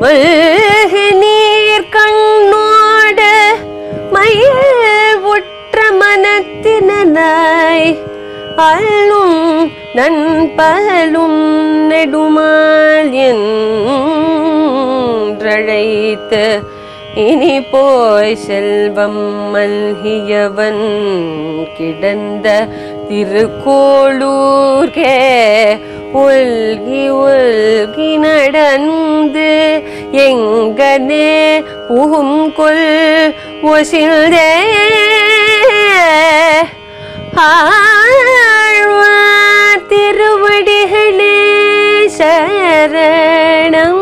மல்கு நீர் கண்ணோடு மயில் உற்ற மனத்தினாய் அல்லும் நண்பகலும் நெடுமால் என்றழைத்து இனி போய் செல்வம் மல்கியவன் கிடந்த திருக்கோளூர்கே உல்கி உல்கி நடந்து எங்கனே புகும் கொல் ஒசில்தே ஆழ்வார் திருவடிகளே சரணம்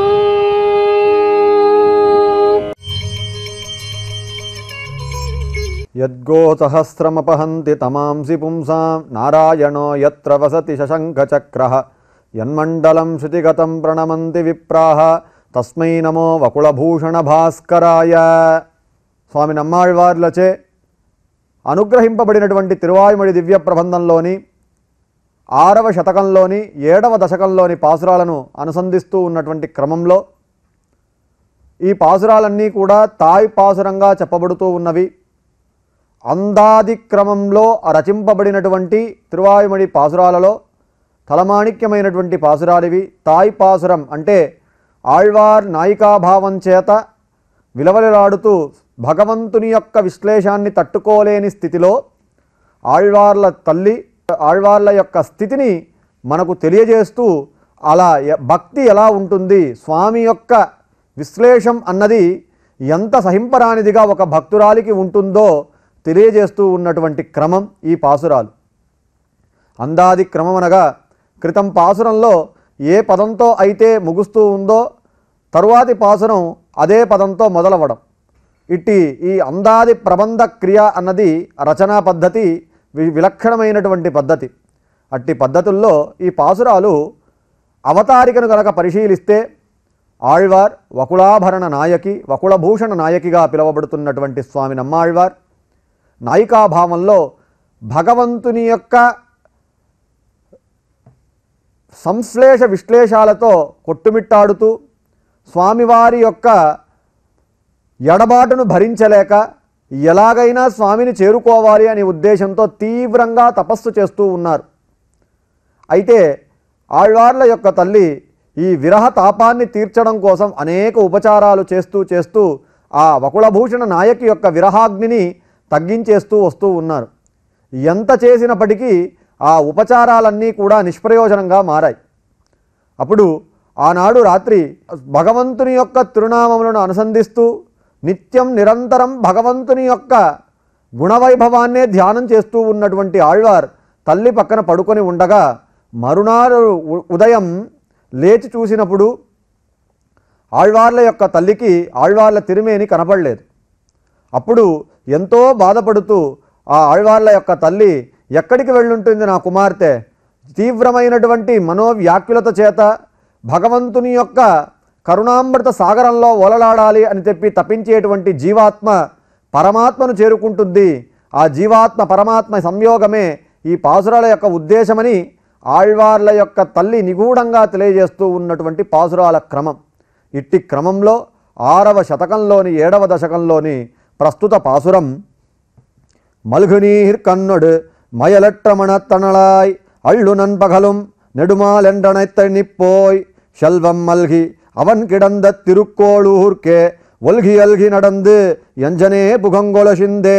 యద్గోసహస్రమపహంతి తమాంసి పుంసాం నారాయణో యత్ర వసతి శశంఖచక్రః యన్మండలం శృతిగతం ప్రణమంతి విప్రాహ తస్మై నమో వకుళభూషణ భాస్కరాయ స్వామి నమ్మాళ్వార్లచే అనుగ్రహింపబడినటువంటి తిరువాయుమడి దివ్య ప్రబంధంలోని ఆరవ శతకంలోని ఏడవ దశకంలోని పాసురాలను అనుసంధిస్తూ ఉన్నటువంటి క్రమంలో ఈ పాసురాలన్నీ కూడా తాయ్ పాసురంగా చెప్పబడుతూ ఉన్నవి అందాది క్రమంలో రచింపబడినటువంటి తిరువాయుమడి పాసురాలలో తలమాణిక్యమైనటువంటి పాసురాలివి తాయ్ పాసురం అంటే ఆళ్వార్ నాయికాభావం చేత విలవలలాడుతూ భగవంతుని యొక్క విశ్లేషాన్ని తట్టుకోలేని స్థితిలో ఆళ్వార్ల తల్లి ఆళ్వార్ల యొక్క స్థితిని మనకు తెలియజేస్తూ అలా ఎ- భక్తి ఎలా ఉంటుంది స్వామి యొక్క విశ్లేషం అన్నది ఎంత సహింపరానిదిగా ఒక భక్తురాలికి ఉంటుందో తెలియజేస్తూ ఉన్నటువంటి క్రమం ఈ పాసురాలు అందాది క్రమం అనగా క్రితం పాసురంలో ఏ పదంతో అయితే ముగుస్తూ ఉందో తరువాతి పాసురం అదే పదంతో మొదలవడం ఇట్టి ఈ అందాది ప్రబంధ క్రియ అన్నది రచనా పద్ధతి వి- విలక్షణమైనటువంటి పద్ధతి అట్టి పద్ధతుల్లో ఈ పాసురాలు అవతారికను కనుక పరిశీలిస్తే ఆళ్వార్ వకుళాభరణ నాయకి వకుళభూషణ నాయకిగా పిలువబడుతున్నటువంటి స్వామి నమ్మాళ్వార్ నాయికాభావంలో భగవంతుని యొక్క సంశ్లేష విశ్లేషాలతో కొట్టుమిట్టాడుతూ స్వామివారి యొక్క ఎడబాటును భరించలేక ఎలాగైనా స్వామిని చేరుకోవాలి అనే ఉద్దేశంతో తీవ్రంగా తపస్సు చేస్తూ ఉన్నారు అయితే ఆళ్వార్ల యొక్క తల్లి ఈ విరహ తాపాన్ని తీర్చడం కోసం అనేక ఉపచారాలు చేస్తూ చేస్తూ ఆ వకుళభూషణ నాయకి యొక్క విరహాగ్నిని తగ్గించేస్తూ వస్తూ ఉన్నారు ఎంత చేసినప్పటికీ ఆ ఉపచారాలన్నీ కూడా నిష్ప్రయోజనంగా మారాయి అప్పుడు ఆనాడు రాత్రి భగవంతుని యొక్క తిరునామములను అనుసంధిస్తూ నిత్యం నిరంతరం భగవంతుని యొక్క గుణవైభవాన్నే ధ్యానం చేస్తూ ఉన్నటువంటి ఆళ్వార్ తల్లి పక్కన పడుకొని ఉండగా మరునాడు ఉ- ఉదయం లేచి చూసినప్పుడు ఆళ్వార్ల యొక్క తల్లికి ఆళ్వార్ల తిరిమేని కనపడలేదు అప్పుడు ఎంతో బాధపడుతూ ఆ ఆళ్వార్ల యొక్క తల్లి ఎక్కడికి వెళ్ళుంటుంది నా కుమార్తె తీవ్రమైనటువంటి మనోవ్యాకులత చేత భగవంతుని యొక్క కరుణామృత సాగరంలో ఓలలాడాలి అని చెప్పి తప్పించేటువంటి జీవాత్మ పరమాత్మను చేరుకుంటుంది ఆ జీవాత్మ పరమాత్మ సంయోగమే ఈ పాసురాల యొక్క ఉద్దేశమని ఆళ్వార్ల యొక్క తల్లి నిగూఢంగా తెలియజేస్తూ ఉన్నటువంటి పాసురాల క్రమం ఇట్టి క్రమంలో ఆరవ శతకంలోని ఏడవ దశకంలోని ప్రస్తుత పాసురం மல்குநீர் கண்ணொடு மயலற்ற மணத்தணலாய் அள்ளு நண்பகலும் நெடுமாலென்றனைத்த நிப்போய் செல்வம் மல்கி அவன் கிடந்த திருக்கோளூர்க்கே ஒல்கி அல்கி நடந்து ఎంజనే పుగంగొలసిందే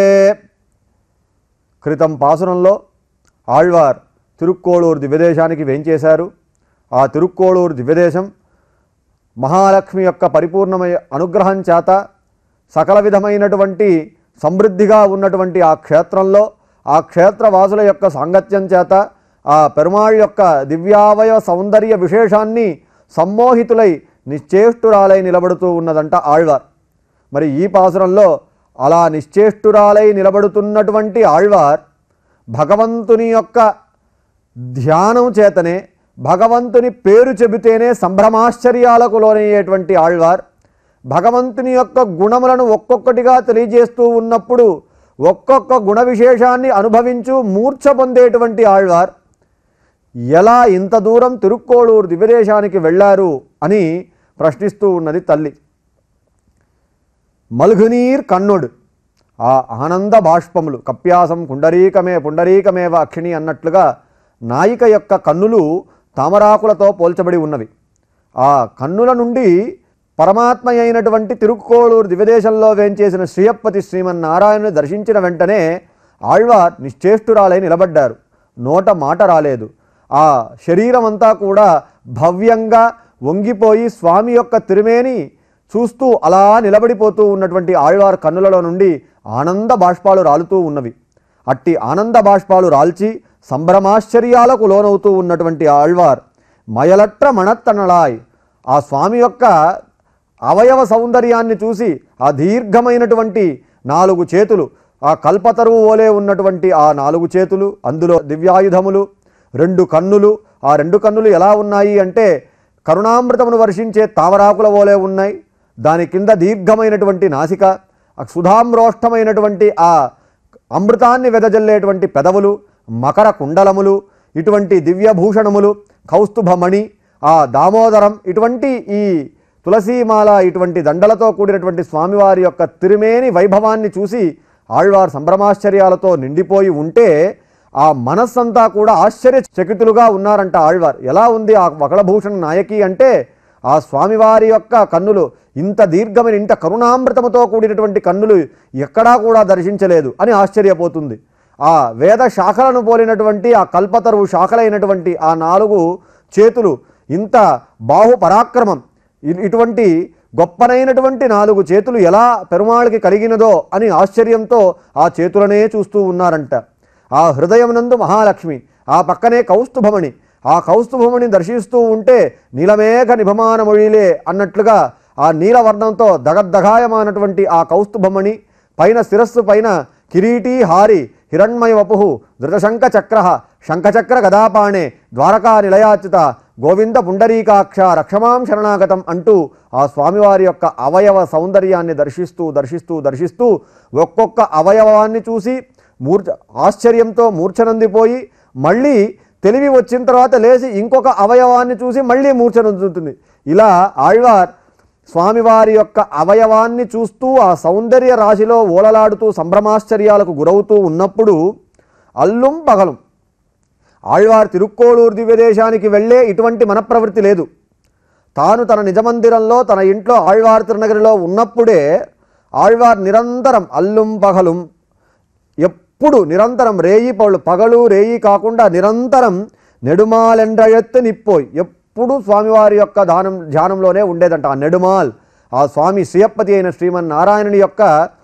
క్రితం పాసురంలో ఆళ్వార్ తిరుక్కోళూరు దివ్యదేశానికి వేంచేశారు ఆ తిరుక్కోళూరు దివ్యదేశం మహాలక్ష్మి యొక్క పరిపూర్ణమయ అనుగ్రహం చేత సకల విధమైనటువంటి సమృద్ధిగా ఉన్నటువంటి ఆ క్షేత్రంలో ఆ క్షేత్రవాసుల యొక్క సాంగత్యం చేత ఆ పెరుమాళ్ యొక్క దివ్యావయ సౌందర్య విశేషాన్ని సమ్మోహితులై నిశ్చేష్టురాలై నిలబడుతూ ఉన్నదంట ఆళ్వార్ మరి ఈ పాసురంలో అలా నిశ్చేష్టురాలై నిలబడుతున్నటువంటి ఆళ్వార్ భగవంతుని యొక్క ధ్యానం చేతనే భగవంతుని పేరు చెబితేనే సంభ్రమాశ్చర్యాలకు లోనయ్యేటువంటి ఆళ్వార్ భగవంతుని యొక్క గుణములను ఒక్కొక్కటిగా తెలియజేస్తూ ఉన్నప్పుడు ఒక్కొక్క గుణ విశేషాన్ని అనుభవించు మూర్ఛ పొందేటువంటి ఆళ్వార్ ఎలా ఇంత దూరం తిరుక్కోళూరు దివ్యదేశానికి వెళ్ళారు అని ప్రశ్నిస్తూ ఉన్నది తల్లి మల్ఘునీర్ కన్నుడు ఆ ఆనంద బాష్పములు కప్యాసం పుండరీకమే పుండరీకమేవ అక్షిణి అన్నట్లుగా నాయిక యొక్క కన్నులు తామరాకులతో పోల్చబడి ఉన్నవి ఆ కన్నుల నుండి పరమాత్మ అయినటువంటి తిరుక్కోళూరు దివ్యదేశంలో వేంచేసిన శ్రీయప్పతి శ్రీమన్నారాయణుని దర్శించిన వెంటనే ఆళ్వార్ నిశ్చేష్టురాలై నిలబడ్డారు నోట మాట రాలేదు ఆ శరీరం అంతా కూడా భవ్యంగా వంగిపోయి స్వామి యొక్క తిరుమేని చూస్తూ అలా నిలబడిపోతూ ఉన్నటువంటి ఆళ్వార్ కన్నులలో నుండి ఆనంద బాష్పాలు రాలుతూ ఉన్నవి అట్టి ఆనంద బాష్పాలు రాల్చి సంభ్రమాశ్చర్యాలకు లోనవుతూ ఉన్నటువంటి ఆళ్వార్ మయలట్ర మణత్తనలాయ్ ఆ స్వామి యొక్క అవయవ సౌందర్యాన్ని చూసి ఆ దీర్ఘమైనటువంటి నాలుగు చేతులు ఆ కల్పతరువు ఓలే ఉన్నటువంటి ఆ నాలుగు చేతులు అందులో దివ్యాయుధములు రెండు కన్నులు ఆ రెండు కన్నులు ఎలా ఉన్నాయి అంటే కరుణామృతమును వర్షించే తామరాకుల ఓలే ఉన్నాయి దాని కింద దీర్ఘమైనటువంటి నాసిక ఆ సుధామ్రోష్టమైనటువంటి ఆ అమృతాన్ని వెదజల్లేటువంటి పెదవులు మకర కుండలములు ఇటువంటి దివ్యభూషణములు కౌస్తుభమణి ఆ దామోదరం ఇటువంటి ఈ తులసీమాల ఇటువంటి దండలతో కూడినటువంటి స్వామివారి యొక్క తిరుమేని వైభవాన్ని చూసి ఆళ్వార్ సంభ్రమాశ్చర్యాలతో నిండిపోయి ఉంటే ఆ మనస్సంతా కూడా ఆశ్చర్యచకితులుగా ఉన్నారంట ఆళ్వార్ ఎలా ఉంది ఆ వకళభూషణ నాయకి అంటే ఆ స్వామివారి యొక్క కన్నులు ఇంత దీర్ఘమైన ఇంత కరుణామృతముతో కూడినటువంటి కన్నులు ఎక్కడా కూడా దర్శించలేదు అని ఆశ్చర్యపోతుంది ఆ వేద శాఖలను పోలినటువంటి ఆ కల్పతరువు శాఖలైనటువంటి ఆ నాలుగు చేతులు ఇంత బాహు పరాక్రమం ఇ- ఇటువంటి గొప్పనైనటువంటి నాలుగు చేతులు ఎలా పెరుమాళికి కలిగినదో అని ఆశ్చర్యంతో ఆ చేతులనే చూస్తూ ఉన్నారంట ఆ హృదయమునందు మహాలక్ష్మి ఆ పక్కనే కౌస్తుభమణి ఆ కౌస్తుభమణి దర్శిస్తూ ఉంటే నీలమేఘ నిభమానమొழிలే అన్నట్లుగా ఆ నీలవర్ణంతో దగద్దగాయమానటువంటి ఆ కౌస్తుభమణి పైన శిరస్సు పైన కిరీటీ హారి హిరణ్మయ వపు ధృతశంఖ చక్ర శంఖచక్ర గదాపాణే ద్వారకా నిలయాచ్యుత గోవింద పుండరీకాక్ష రక్షమాం శరణాగతం అంటూ ఆ స్వామివారి యొక్క అవయవ సౌందర్యాన్ని దర్శిస్తూ దర్శిస్తూ దర్శిస్తూ ఒక్కొక్క అవయవాన్ని చూసి మూర్ఛ ఆశ్చర్యంతో మూర్ఛనందిపోయి మళ్ళీ తెలివి వచ్చిన తర్వాత లేచి ఇంకొక అవయవాన్ని చూసి మళ్ళీ మూర్ఛనందుతుంది ఇలా ఆళ్వార్ స్వామివారి యొక్క అవయవాన్ని చూస్తూ ఆ సౌందర్య రాశిలో ఓలలాడుతూ సంభ్రమాశ్చర్యాలకు గురవుతూ ఉన్నప్పుడు అల్లుం పగలం ఆళ్వార్ తిరుక్కోడూరు దివ్యదేశానికి వెళ్ళే ఇటువంటి మనప్రవృత్తి లేదు తాను తన నిజమందిరంలో తన ఇంట్లో ఆళ్వార్ తిరునగరిలో ఉన్నప్పుడే ఆళ్వార్ నిరంతరం అల్లుం పగలుం ఎప్పుడు నిరంతరం రేయి పౌళ్ళు పగలు రేయి కాకుండా నిరంతరం నెడుమాలెండ్రయెత్తు నిప్పోయి ఎప్పుడు స్వామివారి యొక్క దానం ధ్యానంలోనే ఉండేదంట ఆ నెడుమాల్ ఆ స్వామి శ్రీయప్పతి అయిన శ్రీమన్నారాయణుని యొక్క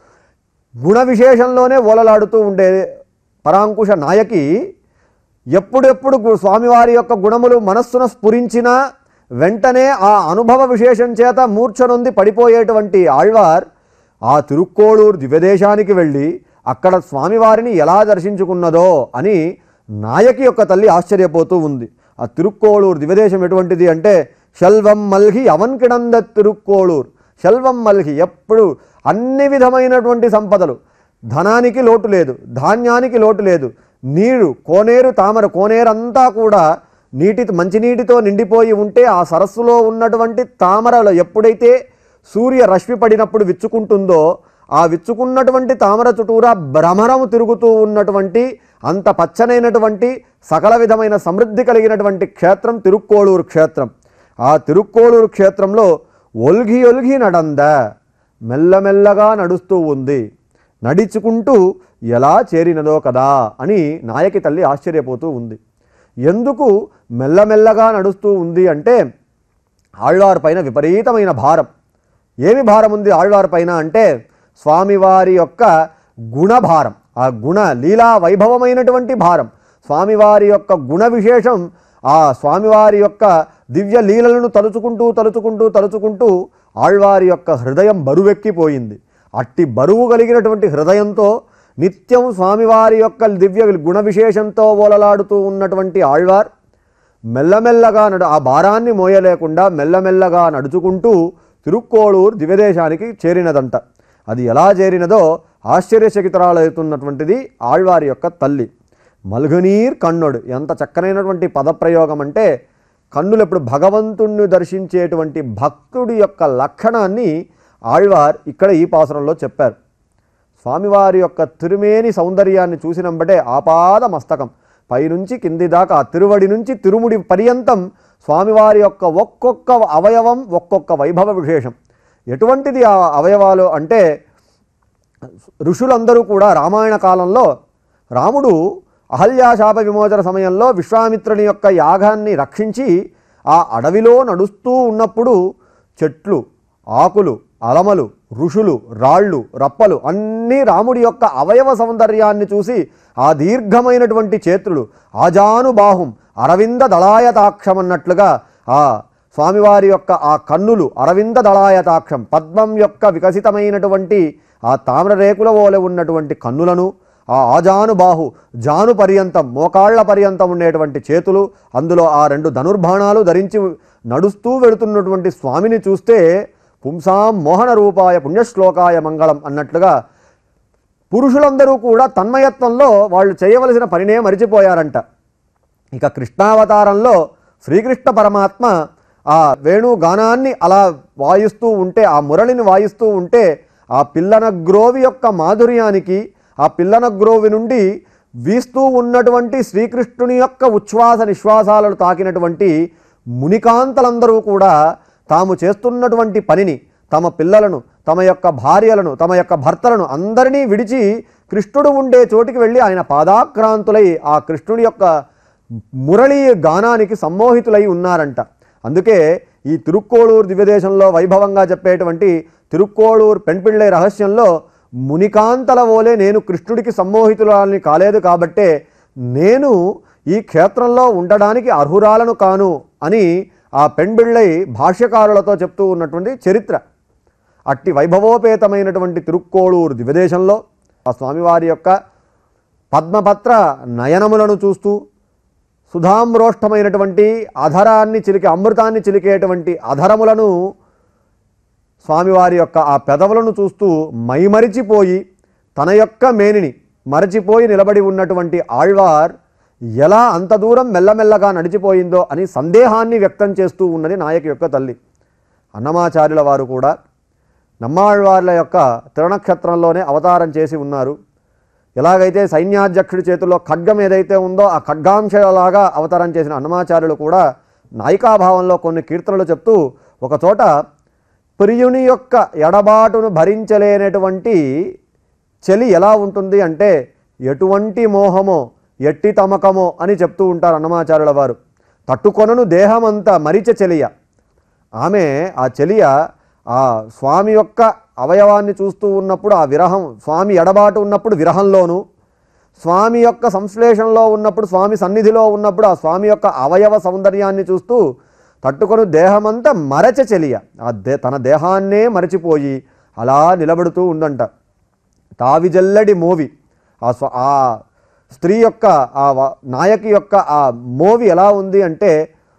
గుణ విశేషంలోనే ఓలలాడుతూ ఉండే పరాంకుశ నాయకి ఎప్పుడెప్పుడు గు- స్వామివారి యొక్క గుణములు మనస్సున స్ఫురించినా వెంటనే ఆ అనుభవ విశేషం చేత మూర్ఛనొంది పడిపోయేటువంటి ఆళ్వార్ ఆ తిరుక్కోళూరు దివ్యదేశానికి వెళ్ళి అక్కడ స్వామివారిని ఎలా దర్శించుకున్నదో అని నాయకి యొక్క తల్లి ఆశ్చర్యపోతూ ఉంది ఆ తిరుక్కోళూరు దివ్యదేశం ఎటువంటిది అంటే శల్వం మల్హి అవన్ కిడంద తిరుక్కోళూరు శల్వం మల్హి ఎప్పుడు అన్ని విధమైనటువంటి సంపదలు ధనానికి లోటు లేదు ధాన్యానికి లోటు లేదు నీరు కోనేరు తామర కోనేరంతా కూడా నీటి మంచినీటితో నిండిపోయి ఉంటే ఆ సరస్సులో ఉన్నటువంటి తామరలో ఎప్పుడైతే సూర్య రశ్మి పడినప్పుడు విచ్చుకుంటుందో ఆ విచ్చుకున్నటువంటి తామర చుట్టూరా భ్రమరము తిరుగుతూ ఉన్నటువంటి అంత పచ్చనైనటువంటి సకల విధమైన సమృద్ధి కలిగినటువంటి క్షేత్రం తిరుక్కోళూరు క్షేత్రం ఆ తిరుక్కోళూరు క్షేత్రంలో ఒల్గి ఒల్గి నడంద మెల్లమెల్లగా నడుస్తూ ఉంది నడుచుకుంటూ ఎలా చేరినదో కదా అని నాయకి తల్లి ఆశ్చర్యపోతూ ఉంది ఎందుకు మెల్లమెల్లగా నడుస్తూ ఉంది అంటే ఆళ్వార్ పైన విపరీతమైన భారం ఏమి భారం ఉంది ఆళ్వార్ పైన అంటే స్వామివారి యొక్క గుణభారం ఆ గుణ లీలా వైభవమైనటువంటి భారం స్వామివారి యొక్క గుణ విశేషం ఆ స్వామివారి యొక్క దివ్య లీలలను తలుచుకుంటూ తలుచుకుంటూ తలుచుకుంటూ ఆళ్వారి యొక్క హృదయం బరువెక్కిపోయింది అట్టి బరువు కలిగినటువంటి హృదయంతో నిత్యం స్వామివారి యొక్క దివ్య గుణ విశేషంతో ఓలలాడుతూ ఉన్నటువంటి ఆళ్వార్ మెల్లమెల్లగా నడు ఆ భారాన్ని మోయలేకుండా మెల్లమెల్లగా నడుచుకుంటూ తిరుక్కోళూరు దివ్యదేశానికి చేరినదంట అది ఎలా చేరినదో ఆశ్చర్యచకితురాలవుతున్నటువంటిది ఆళ్వారి యొక్క తల్లి మల్గునీర్ కన్నుడు ఎంత చక్కనైనటువంటి పదప్రయోగం అంటే కన్నులు ఎప్పుడు భగవంతుణ్ణి దర్శించేటువంటి భక్తుడి యొక్క లక్షణాన్ని ఆళ్వార్ ఇక్కడ ఈ పాసురంలో చెప్పారు స్వామివారి యొక్క తిరుమేని సౌందర్యాన్ని చూసినంబటే ఆపాద మస్తకం పైనుంచి కింది దాకా ఆ తిరువడి నుంచి తిరుముడి పర్యంతం స్వామివారి యొక్క ఒక్కొక్క అవయవం ఒక్కొక్క వైభవ విశేషం ఎటువంటిది ఆ అవయవాలు అంటే ఋషులందరూ కూడా రామాయణ కాలంలో రాముడు అహల్యాశాప విమోచన సమయంలో విశ్వామిత్రుని యొక్క యాగాన్ని రక్షించి ఆ అడవిలో నడుస్తూ ఉన్నప్పుడు చెట్లు ఆకులు అలమలు ఋషులు రాళ్ళు రప్పలు అన్నీ రాముడి యొక్క అవయవ సౌందర్యాన్ని చూసి ఆ దీర్ఘమైనటువంటి చేతులు ఆజానుబాహుం అరవింద దళాయతాక్షం అన్నట్లుగా ఆ స్వామివారి యొక్క ఆ కన్నులు అరవింద దళాయతాక్షం పద్మం యొక్క వికసితమైనటువంటి ఆ తామ్ర రేకుల ఓలె ఉన్నటువంటి కన్నులను ఆ ఆజానుబాహు జాను పర్యంతం మోకాళ్ల పర్యంతం ఉండేటువంటి చేతులు అందులో ఆ రెండు ధనుర్బాణాలు ధరించి నడుస్తూ వెళుతున్నటువంటి స్వామిని చూస్తే పుంసాం మోహన రూపాయ పుణ్యశ్లోకాయ మంగళం అన్నట్లుగా పురుషులందరూ కూడా తన్మయత్వంలో వాళ్ళు చేయవలసిన పనినే మరిచిపోయారంట ఇక కృష్ణావతారంలో శ్రీకృష్ణ పరమాత్మ ఆ వేణుగానాన్ని అలా వాయిస్తూ ఉంటే ఆ మురళిని వాయిస్తూ ఉంటే ఆ పిల్లన గ్రోవి యొక్క మాధుర్యానికి ఆ పిల్లన గ్రోవి నుండి వీస్తూ ఉన్నటువంటి శ్రీకృష్ణుని యొక్క ఉచ్ఛ్వాస నిశ్వాసాలను తాకినటువంటి మునికాంతలందరూ కూడా తాము చేస్తున్నటువంటి పనిని తమ పిల్లలను తమ యొక్క భార్యలను తమ యొక్క భర్తలను అందరినీ విడిచి కృష్ణుడు ఉండే చోటికి వెళ్ళి ఆయన పాదాక్రాంతులై ఆ కృష్ణుడి యొక్క మురళీ గానానికి సమ్మోహితులై ఉన్నారంట అందుకే ఈ తిరుక్కోళూరు దివ్యదేశంలో వైభవంగా చెప్పేటువంటి తిరుక్కోళూరు పెంపిళ్ళే రహస్యంలో మునికాంతల ఓలే నేను కృష్ణుడికి సమ్మోహితులని కాలేదు కాబట్టే నేను ఈ క్షేత్రంలో ఉండడానికి అర్హురాలను కాను అని ఆ పెంబిళ్ళై భాష్యకారులతో చెప్తూ ఉన్నటువంటి చరిత్ర అట్టి వైభవోపేతమైనటువంటి తిరుక్కోళూరు దివ్యదేశంలో ఆ స్వామివారి యొక్క పద్మపత్ర నయనములను చూస్తూ సుధామ్రోష్టమైనటువంటి అధరాన్ని చిలికే అమృతాన్ని చిలికేటువంటి అధరములను స్వామివారి యొక్క ఆ పెదవులను చూస్తూ మైమరిచిపోయి తన యొక్క మేనిని మరచిపోయి నిలబడి ఉన్నటువంటి ఆళ్వార్ ఎలా అంత దూరం మెల్లమెల్లగా నడిచిపోయిందో అని సందేహాన్ని వ్యక్తం చేస్తూ ఉన్నది నాయకి యొక్క తల్లి అన్నమాచార్యుల వారు కూడా నమ్మాళ్వార్ల యొక్క తిరణక్షత్రంలోనే అవతారం చేసి ఉన్నారు ఎలాగైతే సైన్యాధ్యక్షుడి చేతిలో ఖడ్గం ఏదైతే ఉందో ఆ ఖడ్గాంశలాగా అవతారం చేసిన అన్నమాచార్యులు కూడా నాయికాభావంలో కొన్ని కీర్తనలు చెప్తూ ఒకచోట ప్రియుని యొక్క ఎడబాటును భరించలేనటువంటి చలి ఎలా ఉంటుంది అంటే ఎటువంటి మోహమో ఎట్టి తమకమో అని చెప్తూ ఉంటారు అన్నమాచార్యుల వారు తట్టుకొనను దేహమంతా మరిచ చెలియ ఆమె ఆ చెలియ ఆ స్వామి యొక్క అవయవాన్ని చూస్తూ ఉన్నప్పుడు ఆ విరహం స్వామి ఎడబాటు ఉన్నప్పుడు విరహంలోను స్వామి యొక్క సంశ్లేషణలో ఉన్నప్పుడు స్వామి సన్నిధిలో ఉన్నప్పుడు ఆ స్వామి యొక్క అవయవ సౌందర్యాన్ని చూస్తూ తట్టుకొని దేహమంతా మరచ చెలియ ఆ దే తన దేహాన్నే మరచిపోయి అలా నిలబడుతూ ఉందంట తావిజల్లడి మోవి ఆ స్వ ఆ స్త్రీ యొక్క ఆ వ- నాయకి యొక్క ఆ మోవి ఎలా ఉంది అంటే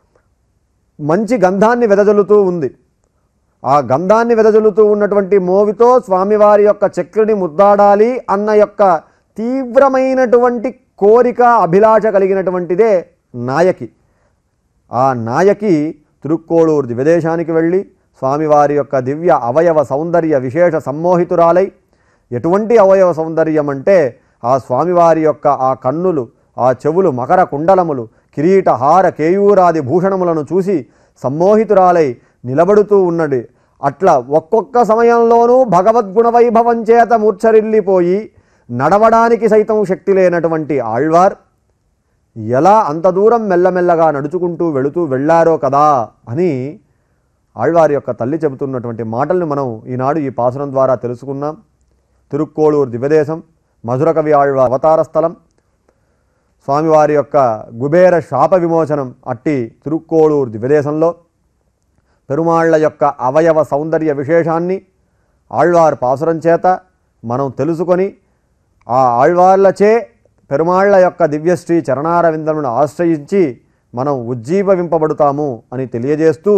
మంచి గంధాన్ని వెదజల్లుతూ ఉంది ఆ గంధాన్ని వెదజల్లుతూ ఉన్నటువంటి మోవితో స్వామివారి యొక్క చక్రుని ముద్దాడాలి అన్న యొక్క తీవ్రమైనటువంటి కోరిక అభిలాష కలిగినటువంటిదే నాయకి ఆ నాయకి తిరుక్కోళూరు దివ్యదేశానికి వెళ్ళి స్వామివారి యొక్క దివ్య అవయవ సౌందర్య విశేష సమ్మోహితురాలై ఎటువంటి అవయవ సౌందర్యం అంటే ఆ స్వామివారి యొక్క ఆ కన్నులు ఆ చెవులు మకర కుండలములు కిరీట హార కేయూరాది భూషణములను చూసి సమ్మోహితురాలై నిలబడుతూ ఉన్నది అట్లా ఒక్కొక్క సమయంలోనూ భగవద్గుణ వైభవం చేత మూర్ఛరిల్లిపోయి నడవడానికి సైతం శక్తి లేనటువంటి ఆళ్వార్ ఎలా అంత దూరం మెల్లమెల్లగా నడుచుకుంటూ వెళుతూ వెళ్ళారో కదా అని ఆళ్వారి యొక్క తల్లి చెబుతున్నటువంటి మాటల్ని మనం ఈనాడు ఈ పాసురం ద్వారా తెలుసుకున్నాం తిరుక్కోళూరు దివ్యదేశం మధురకవి ఆళ్వ అవతార స్థలం స్వామివారి యొక్క కుబేర శాప విమోచనం అట్టి తిరుక్కోళూరు దివ్యదేశంలో పెరుమాళ్ల యొక్క అవయవ సౌందర్య విశేషాన్ని ఆళ్వార్ పాసురం చేత మనం తెలుసుకొని ఆ ఆళ్వార్లచే పెరుమాళ్ల యొక్క దివ్యశ్రీ చరణారవిందమును ఆశ్రయించి మనం ఉజ్జీవవింపబడుతాము అని తెలియజేస్తూ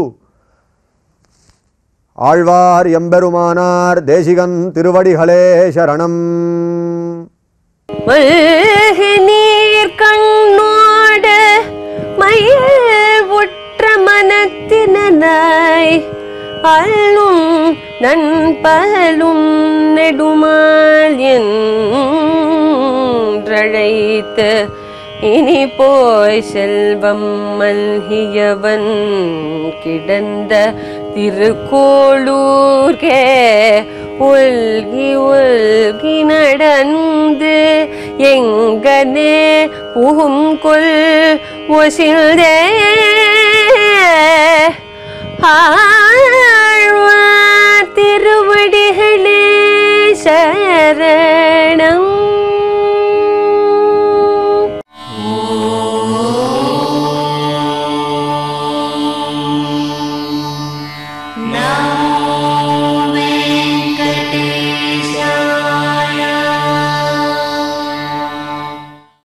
ஆழ்வார் எம்பெருமானார் தேசிகன் திருவடிகளே சரணம் மல்கு நீர் கண்ணோடு மயில் உற்ற அல்லும் நண்பகலும் நெடுமால் என்றழைத்து இனி போய் செல்வம் மல்கியவன் கிடந்த திருக்கோளூர்கே உல்கி உல்கி நடந்து எங்கனே புகும் கொல் ஒசில்தே ஆழ்வார் திருவடிகளே சரணம்